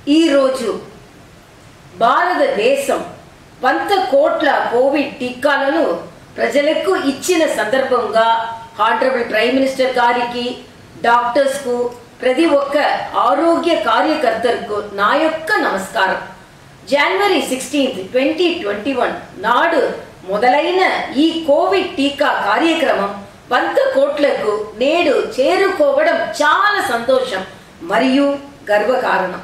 ఈరోజు భారతదేశం వంద కోట్ల కోవిడ్ టీకాలను ప్రజలకు ఇచ్చిన సందర్భంగా హానరబుల్ ప్రైమ్ మినిస్టర్ గారికి డాక్టర్స్కు ప్రతి ఒక్క ఆరోగ్య కార్యకర్తలకు నా యొక్క నమస్కారం January sixteenth twenty twenty one నాడు మొదలైన ఈ కోవిడ్ టీకా కార్యక్రమం వంద కోట్లకు నేడు చేరుకోవడం చాలా సంతోషం మరియు గర్వకారణం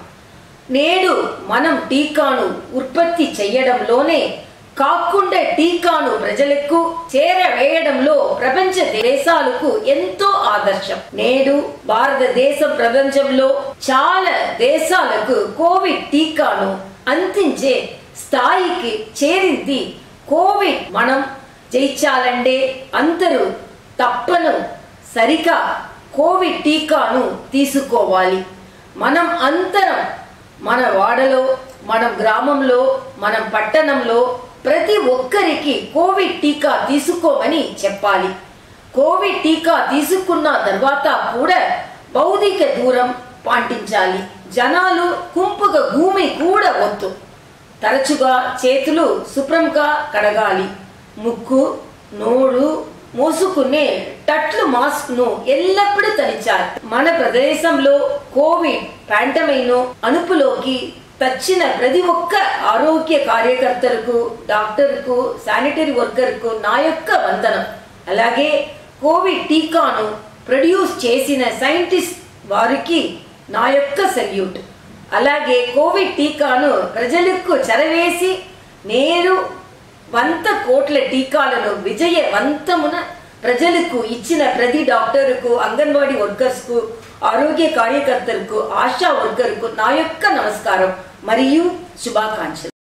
నేడు మనం టీకాను ఉత్పత్తి చేయడంలోనే కాకుండా టీకాను ప్రజలకు చేరవేయడంలో ప్రపంచ దేశాలకు ఎంతో ఆదర్శం నేడు భారతదేశం ప్రపంచంలో చాలా దేశాలకు కోవిడ్ టీకాను అందించే స్థాయికి చేరింది కోవిడ్ మనం జయించాలంటే అందరూ తప్పను సరిగా కోవిడ్ టీకాను తీసుకోవాలి మనం అందరం మన వాడలో మన గ్రామంలో మన పట్టణంలో ప్రతి ఒక్కరికి కోవిడ్ టీకా తీసుకోమని చెప్పాలి కోవిడ్ టీకా తీసుకున్న తర్వాత కూడా భౌతిక దూరం పాటించాలి జనాలు గుంపుగా భూమి కూడా వద్దు తరచుగా చేతులు శుభ్రంగా కడగాలి ముక్కు నోరు మూసుకునే టట్లు మాస్క్ ను ఎల్లప్పుడూ తలిచాలి మన ప్రదేశంలో కోవిడ్ పాండమైను అనుపులోకి వచ్చిన ప్రతి ఒక్క ఆరోగ్య కార్యకర్తలకు డాక్టర్కు శానిటరీ వర్కర్కు నా యొక్క వందనం అలాగే కోవిడ్ టీకాను ప్రొడ్యూస్ చేసిన సైంటిస్ట్ వారికి నా యొక్క సెల్యూట్ అలాగే కోవిడ్ టీకాను ప్రజలకు చరవేసి నేరు వంద కోట్ల టీకాలను విజయవంతమున ప్రజలకు ఇచ్చిన ప్రతి డాక్టర్కు అంగన్వాడీ వర్కర్స్కు ఆరోగ్య కార్యకర్తలకు ఆశా వర్కర్కు నా యొక్క నమస్కారం మరియు శుభాకాంక్షలు